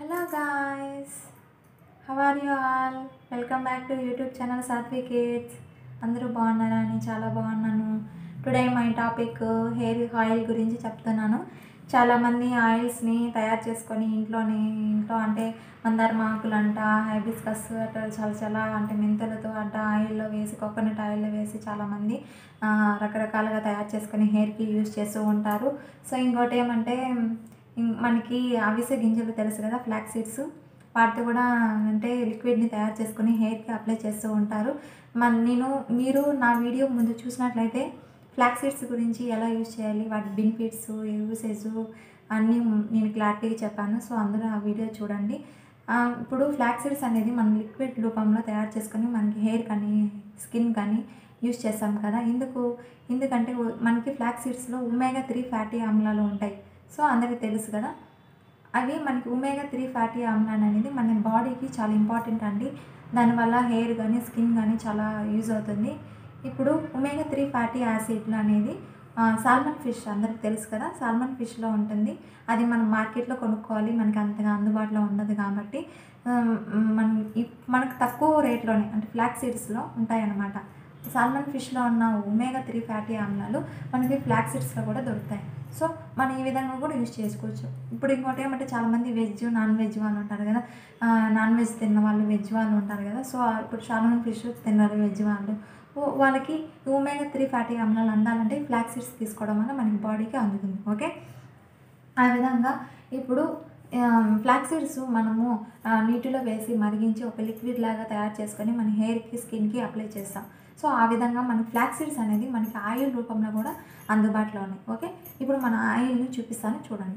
hello guys how are you all welcome back to YouTube channel Sathvi kids అందరూ బాగున్నారా అని చాలా బాగున్నాను today my topic hair oil గురించి చెప్తున్నాను చాలామంది ఆయిల్స్ని తయారు చేసుకొని ఇంట్లోనే ఇంట్లో అంటే మందార ఆకులు అంట హైబిస్కస్ అట్లా చాలా చాలా అంటే మెంతులతో అంట ఆయిల్లో వేసి కోకోనట్ ఆయిల్లో వేసి చాలామంది ఆ, రకరకాలుగా తయారు చేసుకొని హెయిర్కి యూజ్ చేస్తూ ఉంటారు సో ఇంకోటి ఏమంటే ఇం- మనకి అవిసె గింజలు తెలుసు కదా ఫ్లాక్ సీడ్స్ వాటితో కూడా అంటే లిక్విడ్ని తయారు చేసుకొని హెయిర్కి అప్లై చేస్తూ ఉంటారు మన నేను మీరు నా వీడియో ముందు చూసినట్లయితే ఫ్లాక్ సీడ్స్ గురించి ఎలా యూజ్ చేయాలి వాటి బెనిఫిట్స్ యూసేజ్ అన్నీ నేను క్లారిటీగా చెప్పాను సో అందరూ ఆ వీడియో చూడండి ఆ, ఇప్పుడు ఫ్లాక్ సీడ్స్ అనేది మనం లిక్విడ్ రూపంలో తయారు చేసుకొని మనకి హెయిర్ కానీ స్కిన్ కానీ యూజ్ చేస్తాం కదా ఎందుకు ఎందుకంటే ఉ- మనకి ఫ్లాక్ సీడ్స్లో ఉమేగా త్రీ ఫ్యాటీ ఆమ్లాలు ఉంటాయి సో అందరికీ తెలుసు కదా అవి మనకి ఉమేగా త్రీ ఫ్యాటీ ఆమ్లాన్ అనేది మన బాడీకి చాలా ఇంపార్టెంట్ అండి దానివల్ల హెయిర్ కానీ స్కిన్ కానీ చాలా యూజ్ అవుతుంది ఇప్పుడు ఉమేగా త్రీ ఫ్యాటీ యాసిడ్లు అనేది సాల్మన్ ఫిష్ అందరికి తెలుసు కదా సాల్మన్ ఫిష్లో ఉంటుంది అది మనం మార్కెట్లో కొనుక్కోవాలి మనకి అంతగా అందుబాటులో ఉండదు కాబట్టి ఆ, మన ఇప్- మనకు తక్కువ రేట్లోనే అంటే ఫ్లాక్ సీడ్స్లో ఉంటాయన్నమాట సాల్మన్ ఫిష్లో ఉన్న ఉమేగా త్రీ ఫ్యాటీ ఆమ్లాలు మనకి ఫ్లాక్ సీడ్స్లో కూడా దొరుకుతాయి సో మనం ఈ విధంగా కూడా యూజ్ చేసుకోవచ్చు ఇప్పుడు ఇంకోటి ఏమంటే చాలామంది వెజ్ నాన్ వెజ్ వాళ్ళు ఉంటారు కదా ఆ, నాన్ వెజ్ తిన్న వాళ్ళు వెజ్ వాళ్ళు ఉంటారు కదా సో ఇప్పుడు సాల్మన్ ఫిష్ తిన్నారు వెజ్ వాళ్ళు ఓ- వాళ్ళకి ఒమేగా త్రీ ఫ్యాటీ ఆమ్లాలు అందాలంటే ఫ్లాక్ సీడ్స్ తీసుకోవడం వల్ల మనకి బాడీకి అందుతుంది ఓకే ఆ విధంగా ఇప్పుడు ఫ్లాక్ సీడ్స్ మనము ఆ, నీటిలో వేసి మరిగించి ఒక లిక్విడ్ లాగా తయారు చేసుకొని మన హెయిర్కి స్కిన్కి అప్లై చేస్తాం సో ఆ విధంగా మన ఫ్లాక్ సీడ్స్ అనేది మనకి ఆయిల్ రూపంలో కూడా అందుబాటులో ఉన్నాయి ఓకే ఇప్పుడు మన ఆయిల్ని చూపిస్తాను చూడండి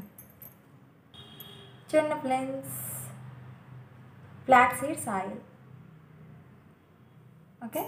చూడండి friends flax seeds oil okay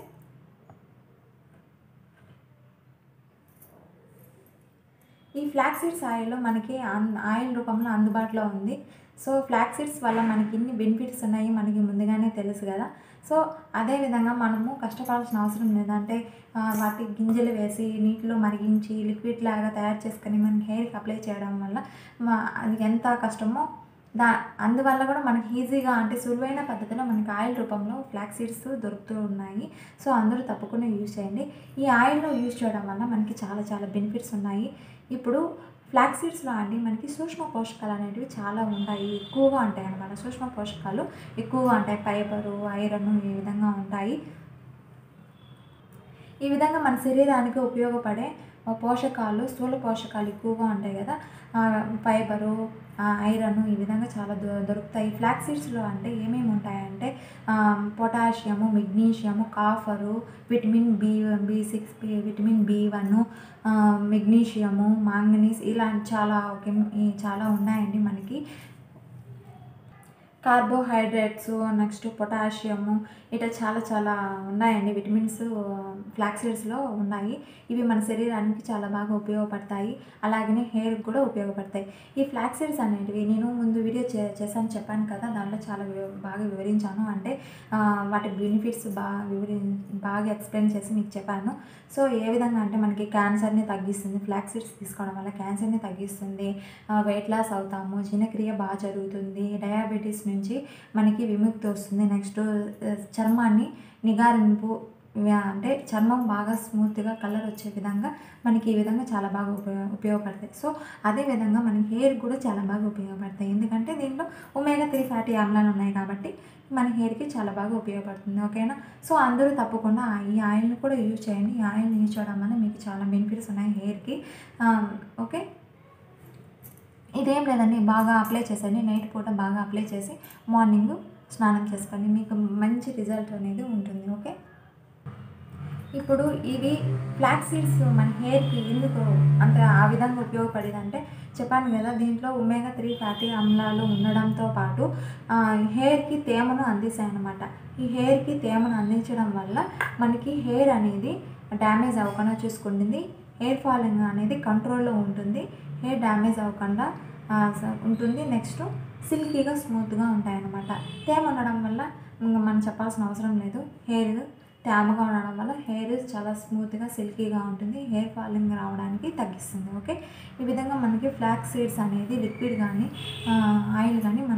ఈ ఫ్లాక్ సీడ్స్ ఆయిల్ మనకి అన్- ఆయిల్ రూపంలో అందుబాటులో ఉంది సో ఫ్లాక్ సీడ్స్ వల్ల మనకి ఇన్ని బెనిఫిట్స్ ఉన్నాయి మనకి ముందుగానే తెలుసు కదా సో అదే విధంగా మనము కష్టపడాల్సిన అవసరం లేదంటే ఆ, వాటి గింజలు వేసి నీటిలో మరిగించి లిక్విడ్ లాగా తయారు చేసుకొని మన హెయిర్కి అప్లై చేయడం వల్ల మా- అది ఎంత కష్టమో దా అందువల్ల కూడా మనకి ఈజీగా అంటే సులువైన పద్ధతిలో మనకి ఆయిల్ రూపంలో ఫ్లాక్ సీడ్స్ దొరుకుతూ ఉన్నాయి సో అందరూ తప్పకుండా యూజ్ చేయండి ఈ ఆయిల్లో యూజ్ చేయడం వల్ల మనకి చాలా చాలా బెనిఫిట్స్ ఉన్నాయి ఇప్పుడు ఫ్లాక్ సీడ్స్లో అండి మనకి సూక్ష్మ పోషకాలు అనేటివి చాలా ఉంటాయి ఎక్కువగా ఉంటాయి అన్నమాట సూక్ష్మ పోషకాలు ఎక్కువగా ఉంటాయి ఫైబరు ఐరన్ ఈ విధంగా ఉంటాయి ఈ విధంగా మన శరీరానికి ఉపయోగపడే ఆ, పోషకాలు స్థూల పోషకాలు ఎక్కువగా ఉంటాయి కదా ఆ, ఫైబరు ఆ, ఐరన్ ఈ విధంగా చాలా దొ దొరుకుతాయి ఫ్లాక్ సీడ్స్లో అంటే ఏమేమి ఉంటాయంటే ఆ, potassium magnesium copper vitamin B B six B vitamin B one magnesium manganese ఇలాంటి చాలా కెమ్- ఈ చాలా ఉన్నాయండి మనకి కార్బోహైడ్రేట్స్ నెక్స్ట్ పొటాషియము ఇట్లా చాలా చాలా ఉన్నాయండి విటమిన్స్ ఫ్లాక్ సీడ్స్లో ఉన్నాయి ఇవి మన శరీరానికి చాలా బాగా ఉపయోగపడతాయి అలాగనే హెయిర్కి కూడా ఉపయోగపడతాయి ఈ ఫ్లాక్ సీడ్స్ అనేటివి నేను ముందు వీడియో చే చేశాను చెప్పాను కదా దాంట్లో చాలా వివ- బాగా వివరించాను అంటే ఆ, వాటి బెనిఫిట్స్ బాగా వివరి బాగా ఎక్స్ప్లెయిన్ చేసి మీకు చెప్పాను సో ఏ విధంగా అంటే మనకి క్యాన్సర్ని తగ్గిస్తుంది ఫ్లాక్ సీడ్స్ తీసుకోవడం వల్ల క్యాన్సర్ని తగ్గిస్తుంది వెయిట్ లాస్ అవుతాము జీర్ణక్రియ బాగా జరుగుతుంది డయాబెటీస్ నుంచి మనకి విముక్తి వస్తుంది నెక్స్ట్ చర్మాన్ని నిగారింపు వ్య- అంటే చర్మం బాగా స్మూత్గా కలర్ వచ్చే విధంగా మనకి ఈ విధంగా చాలా బాగా ఉపయోగ ఉపయోగపడతాయి సో అదే విధంగా మన హెయిర్ కూడా చాలా బాగా ఉపయోగపడతాయి ఎందుకంటే దీంట్లో ఒమేగా త్రీ ఫ్యాటీ ఆమ్లాలు ఉన్నాయి కాబట్టి మన హెయిర్కి చాలా బాగా ఉపయోగపడుతుంది ఓకేనా సో అందరూ తప్పకుండా ఆ- ఈ ఆయిల్ని కూడా యూజ్ చేయండి ఈ ఆయిల్ని యూజ్ చేయడం వల్ల మీకు చాలా బెనిఫిట్స్ ఉన్నాయి హెయిర్కి ఓకే ఇదేం లేదండి బాగా అప్లై చేసండి నైట్ పూట బాగా అప్లై చేసి మార్నింగ్ స్నానం చేసుకోండి మీకు మంచి రిజల్ట్ అనేది ఉంటుంది ఓకే ఇప్పుడు ఇది ఫ్లాక్ సీడ్స్ మన హెయిర్కి ఎందుకు అంత ఆ విధంగా ఉపయోగపడేదంటే చెప్పాను కదా దీంట్లో ఒమేగా త్రీ ఫ్యాటీ అమ్లాలు ఉండడంతో పాటు ఆ, హెయిర్కి తేమను అందిస్తాయి అన్నమాట ఈ హెయిర్కి తేమను అందించడం వల్ల మనకి హెయిర్ అనేది డ్యామేజ్ అవ్వకుండా చూసుకుంటుంది హెయిర్ ఫాలింగ్ అనేది కంట్రోల్లో ఉంటుంది హెయిర్ డ్యామేజ్ అవ్వకుండా ఆ, స- ఉంటుంది నెక్స్ట్ సిల్కీగా స్మూత్గా ఉంటాయి అన్నమాట తేమ ఉండడం వల్ల ఇంకా మనం చెప్పాల్సిన అవసరం లేదు హెయిర్ తేమగా ఉండడం వల్ల హెయిర్ చాలా స్మూత్గా సిల్కీగా ఉంటుంది హెయిర్ ఫాలింగ్ రావడానికి తగ్గిస్తుంది ఓకే ఈ విధంగా మనకి ఫ్లాక్ సీడ్స్ అనేది లిక్విడ్ కానీ ఆయిల్ కానీ మనకు అందుబాటులో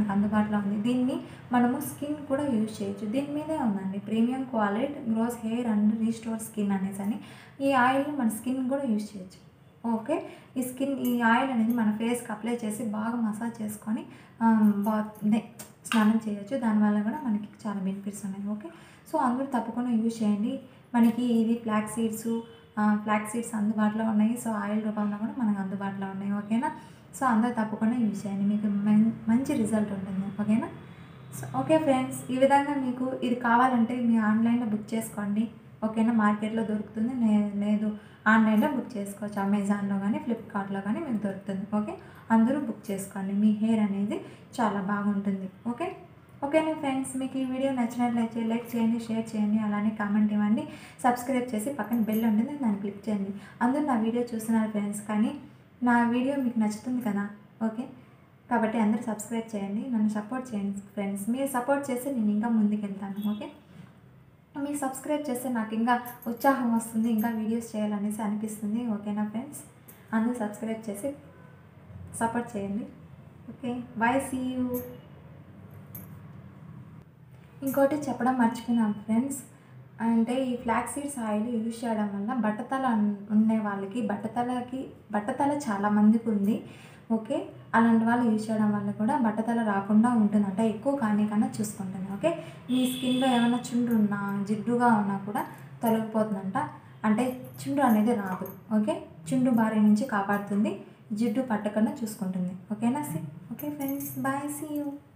అందుబాటులో ఉంది దీన్ని మనము స్కిన్ కూడా యూజ్ చేయొచ్చు దీని మీదే ఉందండి premium quality grows hair and restore skin అనేసి అని ఈ ఆయిల్ మన స్కిన్ కూడా యూజ్ చేయొచ్చు ఓకే ఈ స్కిన్ ఈ ఆయిల్ అనేది మన ఫేస్కి అప్లై చేసి బాగా మసాజ్ చేసుకొని బాత్ స్నానం చేయొచ్చు దానివల్ల కూడా మనకి చాలా బెనిఫిట్స్ ఉన్నాయి ఓకే సో అందరూ తప్పకుండా యూజ్ చేయండి మనకి ఇది ఫ్లాక్ సీడ్స్ ఫ్లాక్ సీడ్స్ అందుబాటులో ఉన్నాయి సో ఆయిల్ రూపంలో కూడా మనకు అందుబాటులో ఉన్నాయి ఓకేనా సో అందరూ తప్పకుండా యూజ్ చేయండి మీకు మం- మంచి రిజల్ట్ ఉంటుంది ఓకేనా సో ఓకే ఫ్రెండ్స్ ఈ విధంగా మీకు ఇది కావాలంటే మీ ఆన్లైన్లో బుక్ చేసుకోండి ఓకేనా మార్కెట్లో దొరుకుతుంది నే- లేదు ఆన్లైన్లో బుక్ చేసుకోవచ్చు అమెజాన్లో కానీ ఫ్లిప్కార్ట్లో కానీ మీకు దొరుకుతుంది ఓకే అందరూ బుక్ చేసుకోండి మీ హెయిర్ అనేది చాలా బాగుంటుంది ఓకే ఓకేనా ఫ్రెండ్స్ మీకు ఈ వీడియో నచ్చినట్లయితే లైక్ చేయండి షేర్ చేయండి అలానే కామెంట్ ఇవ్వండి సబ్స్క్రైబ్ చేసి పక్కన బెల్ ఉంటుంది దాన్ని క్లిక్ చేయండి అందరూ నా వీడియో చూస్తున్నారు ఫ్రెండ్స్ కానీ నా వీడియో మీకు నచ్చుతుంది కదా ఓకే కాబట్టి అందరూ సబ్స్క్రైబ్ చేయండి నన్ను సపోర్ట్ చేయండి ఫ్రెండ్స్ మీరు సపోర్ట్ చేస్తే నేను ఇంకా ముందుకు వెళ్తాను ఓకే మీరు సబ్స్క్రైబ్ చేస్తే నాకు ఇంకా ఉత్సాహం వస్తుంది ఇంకా వీడియోస్ చేయాలనేసి అనిపిస్తుంది ఓకేనా ఫ్రెండ్స్ అందరూ సబ్స్క్రైబ్ చేసి సపోర్ట్ చేయండి ఓకే బాయ్ సీ యూ ఇంకోటి చెప్పడం మర్చిపోయినాం ఫ్రెండ్స్ అంటే ఈ ఫ్లాక్ సీడ్స్ ఆయిల్ యూజ్ చేయడం వల్ల బట్టతల ఉన్- ఉండే వాళ్ళకి బట్టతలకి బట్టతల చాలా మందికి ఉంది ఓకే అలాంటి వాళ్ళు యూజ్ చేయడం వల్ల కూడా బట్టతల రాకుండా ఉంటుందంట ఎక్కువ కానీ కన్నా చూసుకుంటుంది ఓకే మీ స్కిన్లో ఏమైనా చుండ్రు ఉన్నా జిడ్డుగా ఉన్నా కూడా తొలగిపోతుందంట అంటే చుండ్రు అనేది రాదు ఓకే చుండ్రు బారి నుంచి కాపాడుతుంది జిడ్డు పట్టకుండా చూసుకుంటుంది ఓకేనా సి okay friends bye see you